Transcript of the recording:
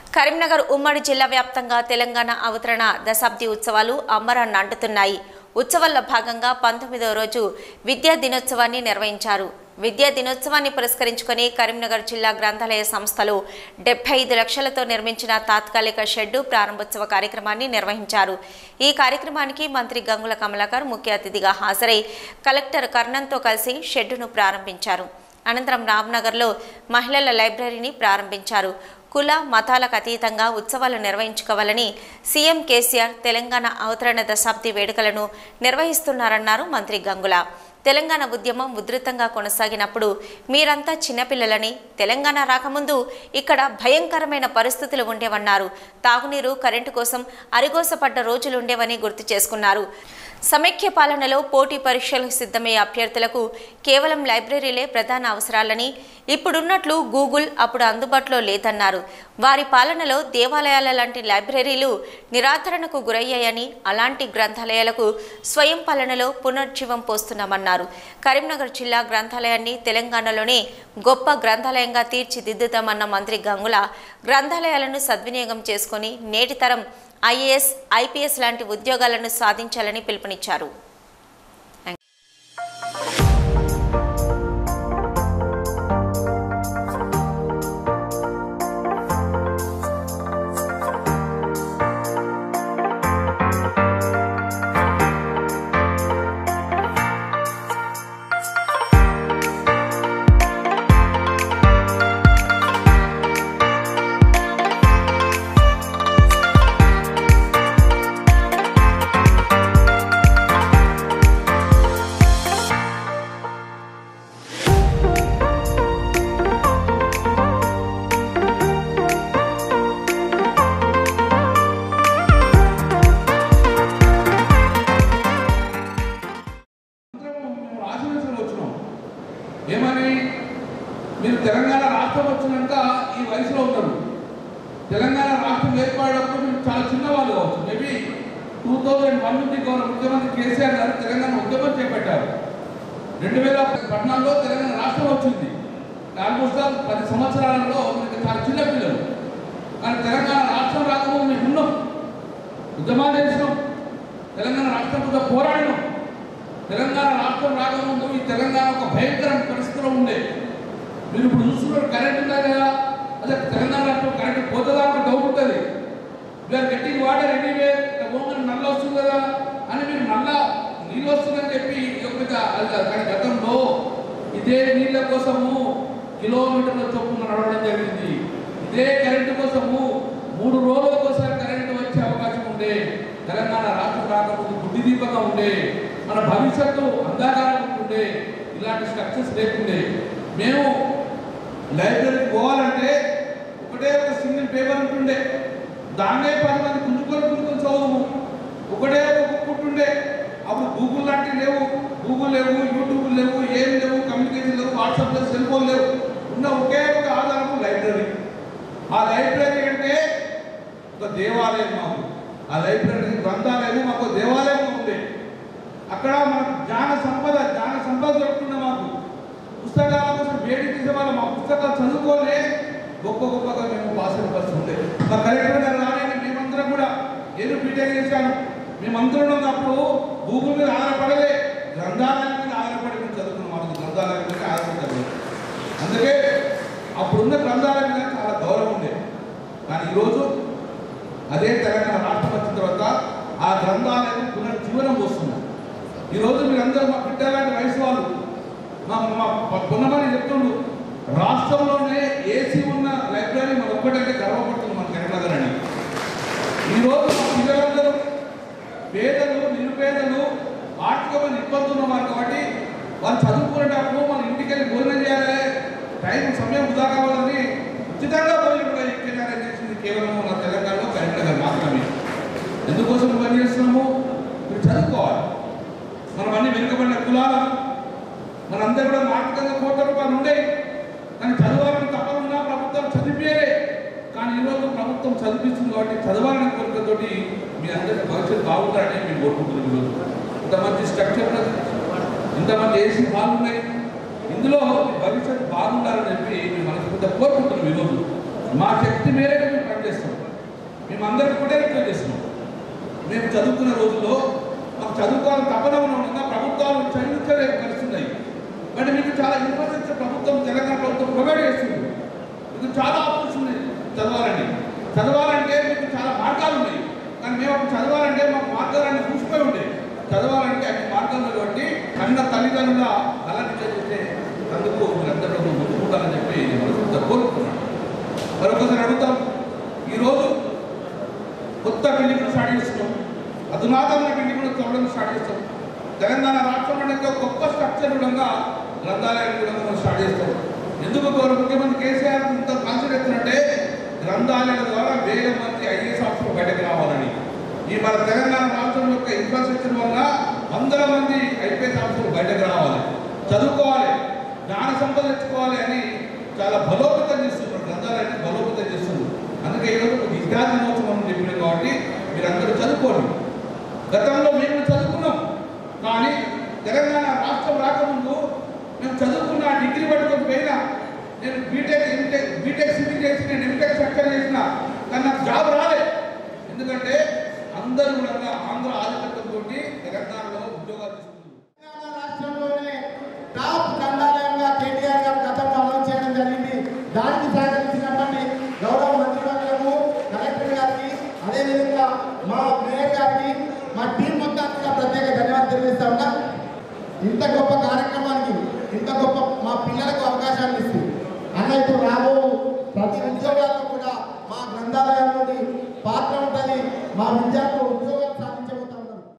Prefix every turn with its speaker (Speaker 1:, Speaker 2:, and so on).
Speaker 1: కరీంనగర్ ఉమ్మడి జిల్లా వ్యాప్తంగా తెలంగాణ అవతరణ దశాబ్ది ఉత్సవాలు అమ్మరాన్ని అంటుతున్నాయి ఉత్సవాల్లో భాగంగా పంతొమ్మిదవ రోజు విద్యా దినోత్సవాన్ని నిర్వహించారు విద్యా దినోత్సవాన్ని పురస్కరించుకొని కరీంనగర్ జిల్లా గ్రంథాలయ సంస్థలు డెబ్బై ఐదు లక్షలతో నిర్మించిన తాత్కాలిక షెడ్డు ప్రారంభోత్సవ కార్యక్రమాన్ని నిర్వహించారు ఈ కార్యక్రమానికి మంత్రి గంగుల కమలాకర్ ముఖ్య అతిథిగా హాజరై కలెక్టర్ కర్ణన్తో కలిసి షెడ్డును ప్రారంభించారు అనంతరం రామ్నగర్లో మహిళల లైబ్రరీని ప్రారంభించారు కుల మతాలకు అతీతంగా ఉత్సవాలు నిర్వహించుకోవాలని సీఎం కేసీఆర్ తెలంగాణ అవతరణ దశాబ్ది వేడుకలను నిర్వహిస్తున్నారన్నారు మంత్రి గంగుల తెలంగాణ ఉద్యమం ఉధృతంగా కొనసాగినప్పుడు మీరంతా చిన్నపిల్లలని తెలంగాణ రాకముందు ఇక్కడ భయంకరమైన పరిస్థితులు ఉండేవన్నారు తాగునీరు కరెంటు కోసం అరిగోసపడ్డ రోజులు ఉండేవని గుర్తు చేసుకున్నారు సమైక్య పాలనలో పోటీ పరీక్షలకు సిద్ధమయ్యే అభ్యర్థులకు కేవలం లైబ్రరీలే ప్రధాన అవసరాలని ఇప్పుడున్నట్లు గూగుల్ అప్పుడు అందుబాటులో లేదన్నారు వారి పాలనలో దేవాలయాల లాంటి లైబ్రరీలు నిరాధరణకు గురయ్యాయని అలాంటి గ్రంథాలయాలకు స్వయం పాలనలో పునర్జీవం పోస్తున్నామన్నారు కరీంనగర్ జిల్లా గ్రంథాలయాన్ని తెలంగాణలోనే గొప్ప గ్రంథాలయంగా తీర్చిదిద్దుతామన్న మంత్రి గంగుల గ్రంథాలయాలను సద్వినియోగం చేసుకొని నేటి తరం ఐఏఎస్ ఐపీఎస్ లాంటి ఉద్యోగాలను సాధించాలని పిలుపునిచ్చారు
Speaker 2: అందరం మేము ఆశీర్వచనం వచ్చినాం ఏమని మీరు తెలంగాణ రాష్ట్రం వచ్చినాక ఈ వయసులో ఉన్నారు తెలంగాణ రాష్ట్రం ఏర్పడేటప్పుడు మీరు చాలా చిన్నవాళ్ళు కావచ్చు మేబీ టూ థౌజండ్ వన్ నుంచి గౌరవ ముఖ్యమంత్రి కేసీఆర్ గారు తెలంగాణ ఉద్యమం చేపట్టారు రెండు వేల పద్నాలుగులో తెలంగాణ రాష్ట్రం వచ్చింది ఆల్మోస్ట్ ఆల్ పది సంవత్సరాలలో మీకు చాలా చిన్న పిల్లలు కానీ తెలంగాణ రాష్ట్రం రాకముందు మేము ఉన్నాం ఉద్యమాలు చేసినాం తెలంగాణ రాష్ట్రం కూడా పోరాడినాం తెలంగాణ రాష్ట్రం రాకముందు ఈ తెలంగాణ ఒక భయంకరమైన పరిస్థితిలో ఉండే మీరు ఇప్పుడు చూస్తున్నారు కరెంట్ ఉందా కదా అదే తెలంగాణ రాష్ట్రం కరెంట్ పోతుందా అని డౌట్ ఉంటుంది వీఆర్ గెట్టింగ్ వాటర్ ఎనీవే ఓన్గా నల్ల వస్తుంది కదా అని మీరు నల్ల నీళ్ళు వస్తుందని చెప్పి ఒక కానీ గతంలో ఇదే నీళ్ళ కోసము కిలోమీటర్ల చొప్పున నడవడం జరిగింది ఇదే కరెంటు కోసము మూడు రోజుల కోసం కరెంటు వచ్చే అవకాశం ఉండే తెలంగాణ రాష్ట్రం రాకముందు గుడ్డి దీపంగా ఉండే మన భవిష్యత్తు అంధకారం ఉంటుండే ఇలాంటి స్ట్రక్చర్స్ లేకుండే మేము లైబ్రరీకి పోవాలంటే ఒకటే ఒక సింగిల్ పేపర్ ఉంటుండే దాన్నే పది మంది గుంజుకొని గుంజుకొని చదువు ఒకటే ఒక బుక్ ఉంటుండే అప్పుడు గూగుల్ లాంటివి లేవు గూగుల్ లేవు యూట్యూబ్ లేవు ఏం లేవు కమ్యూనికేషన్ లేవు వాట్సాప్ లేవు సెల్ ఫోన్ లేవు ఉన్న ఒకే ఒక ఆధారము లైబ్రరీ ఆ లైబ్రరీ అంటే ఒక దేవాలయం మాకు ఆ లైబ్రరీ గ్రంథాలయం మాకు ఒక దేవాలయంగా ఉండే అక్కడ మనకు జ్ఞాన సంపద జ్ఞాన సంపద దొరుకుతుండే మాకు పుస్తకాల కోసం వేడి చేసే వాళ్ళు మా పుస్తకాలు చదువుకోలే గొప్ప గొప్పగా మేము పాస్ అయిన పరిస్థితి ఉండే మా కలెక్టర్ గారు రాలేదు మేమందరం కూడా ఏదో బీటెక్ చేశాను మేమందరం ఉన్నప్పుడు గూగుల్ మీద ఆధారపడలే గ్రంథాలయం మీద ఆధారపడి మేము చదువుకున్నాం మాకు గ్రంథాలయం మీద ఆధారపడలేదు అందుకే అప్పుడున్న గ్రంథాలయం మీద చాలా గౌరవం ఉండే కానీ ఈరోజు అదే తెలంగాణ రాష్ట్రం వచ్చిన తర్వాత ఆ గ్రంథాలయం పునర్జీవనం వస్తుంది ఈరోజు మీరందరూ మా బిడ్డలాంటి వయసు వాళ్ళు మా మా పొన్నమని చెప్తుండు రాష్ట్రంలోనే ఏసీ ఉన్న లైబ్రరీ మన ఒక్కటైతే గర్వపడుతుంది మన కరీంనగర్ అని ఈరోజు మా పిల్లలందరూ పేదలు నిరుపేదలు ఆర్థికమైన ఇబ్బందులు ఉన్నవారు కాబట్టి వాళ్ళు చదువుకునేటప్పుడు మన ఇంటికి వెళ్ళి భోజనం చేయాలి టైం సమయం వృధా కావాలని ఉచితంగా భోజనం కూడా ఇచ్చేటారని చేసింది కేవలం మన తెలంగాణలో కరీంనగర్ మాత్రమే ఎందుకోసం పని చేస్తున్నాము మీరు చదువుకోవాలి మనం అన్ని వెనుకబడిన కులాలు మనందరూ కూడా ఆర్థికంగా కోట్ల రూపాయలు ఉండే కానీ చదవాలని తప్పకుండా ప్రభుత్వం చదివేరే కానీ ఈరోజు ప్రభుత్వం చదివిస్తుంది కాబట్టి చదవాలని కోరికతోటి మీ అందరి భవిష్యత్తు బాగుంటారని మేము కోరుకుంటున్నాం ఈరోజు ఇంత మంచి స్ట్రక్చర్ ఉన్నది ఇంతమంది ఏసీ బాగున్నాయి ఇందులో మీ భవిష్యత్తు బాగుండాలని చెప్పి మేము మనస్ఫూర్తిగా కోరుకుంటున్నాం ఈరోజు మా శక్తి మేరకు మేము పనిచేస్తాం మేమందరికీ కూడా రిక్వెస్ట్ చేస్తున్నాం మేము చదువుకున్న రోజుల్లో మాకు చదువుకోవాలని తపన ఉండగా ప్రభుత్వాలు చదివించలే పరిస్థితున్నాయి బట్ మీకు చాలా ఇన్ఫర్మేషన్ ప్రభుత్వం తెలంగాణ ప్రభుత్వం ప్రొవైడ్ చేస్తుంది మీకు చాలా ఆప్షన్స్ ఉన్నాయి చదవాలండి చదవాలంటే మీకు చాలా మార్గాలు ఉన్నాయి కానీ మేము అప్పుడు చదవాలంటే మాకు మార్గాలన్నీ చూసిపోయి ఉంటాయి చదవాలంటే అన్ని మార్గాలు బట్టి కన్న తల్లిదండ్రుల అలాంటి చదివితే అందుకు మీరందరూ ముందుకుంటారని చెప్పి నేను మనస్ఫూర్తిగా కోరుకుంటున్నాను మరొకసారి అడుగుతాం ఈరోజు కొత్త బిల్డింగ్ స్టార్ట్ చేస్తున్నాం అధునాతమైన బిల్డింగ్ కూడా త్వరలో స్టార్ట్ చేస్తాం తెలంగాణ రాష్ట్రం అనేది ఒక గొప్ప స్ట్రక్చర్ కూడా గ్రంథాలయాన్ని కూడా మనం స్టార్ట్ చేస్తాం ఎందుకు గౌరవ ముఖ్యమంత్రి కేసీఆర్ ఇంత కాన్సెప్ట్ ఎత్తునంటే గ్రంథాలయాల ద్వారా వేల మంది ఐఏఎస్ ఆఫీసర్లు బయటకు రావాలని ఈ మన తెలంగాణ రాష్ట్రం యొక్క ఇన్ఫ్రాస్ట్రక్చర్ వల్ల వందల మంది ఐపీఎస్ ఆఫీసర్లు బయటకు రావాలి చదువుకోవాలి జ్ఞాన సంపద తెచ్చుకోవాలి అని చాలా బలోపేతం చేస్తున్నారు గ్రంథాలయాన్ని బలోపేతం చేస్తున్నారు అందుకే ఈరోజు ఒక విద్యా దినోత్సవం అని చెప్పినాం కాబట్టి మీరందరూ చదువుకోండి గతంలో మేము చదువుకున్నాం కానీ తెలంగాణ రాష్ట్రం రాకముందు మేము చదువుకున్న డిగ్రీ పట్టుకొని పోయినా నేను బీటెక్ ఎంటెక్ బీటెక్ సివిల్ చేసి నేను ఎంటెక్ స్ట్రక్చర్ చేసిన కానీ నాకు జాబ్ రాలే ఎందుకంటే అందరూ కూడా ఆంధ్ర ఆధిపత్యంతో తెలంగాణలో ఉద్యోగాలు తీసుకున్నారు
Speaker 3: తెలంగాణ రాష్ట్రంలోనే టాప్ గ్రంథాలయంగా కేటీఆర్ గారు గతంలో అమలు చేయడం జరిగింది దానికి సహకరించినటువంటి గౌరవ మంత్రివర్గము కలెక్టర్ గారికి అదేవిధంగా మా మేయర్ గారికి మా టీం మొత్తానికి కూడా ప్రత్యేక ధన్యవాదాలు తెలియజేస్తా ఉన్నా ఇంత గొప్ప కార్యక్రమం